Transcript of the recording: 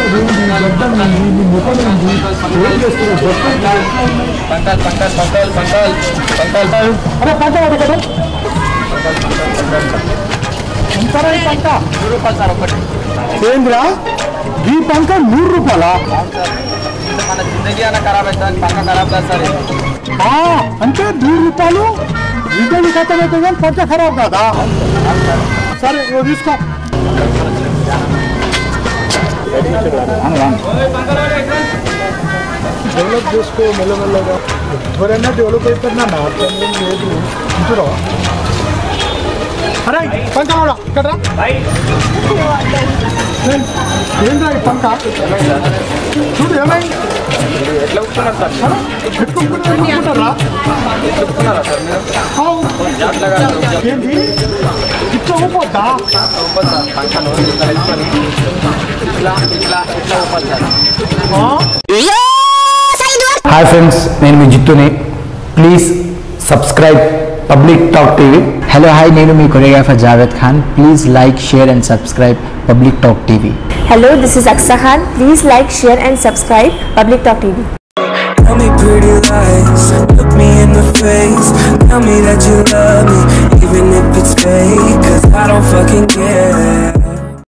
పంకాల్ పంకాల్ పంకాల్ పంకాల్ పంకాల్ అరే పంట ఒకటి ఎంతరా ఈ పంట నూరు రూపాయలు సార్ ఒకటి ఏంద్రా ఈ పంట నూరు రూపాయలా మన జిందగీ అన్న ఖరాబ్ అవుతుంది పంక ఖరాబ్ కాదు సార్ ఇది. ఆ, అంటే నూరు రూపాయలు ఇంటికి ఖతం అయితే కానీ పంట ఖరాబ్ కాదా సరే నువ్వు తీసుకో డెవలప్ చేసుకో మెల్లమెల్లగా ఎవరైనా డెవలప్ అవుతున్నా నా అర్థం ఏం లేదు ఇంచురా అరే పంక వాడా, ఇక్కడ రా. ఏం- ఏంట్రా ఈ పంక చూడు ఏమైంది ఎట్లా కూర్చున్నారు సార్ పెట్టుకుంటారా కూర్చున్నారా సార్ మీరు అట్లా కాదు ఏంటి ఇట్లా ఊపోద్దా ఊపదు సార్ పంకలు ఇట్లా పెట్టుకొని ఇట్లా ఇట్లా ఇట్లా ఊపదు సార్ హాయ్ ఫ్రెండ్స్ నేను మీ జిత్తుని please subscribe public talk TV hello hi నేను మీ choreographer Javed Khan please like share and subscribe public talk TV Hello, this is Aksa Khan. Please like, share, and subscribe Public Talk TV. Tell me pretty lies, look me in the face. Tell me that you love me, even if it's fake. Cause I don't fucking care.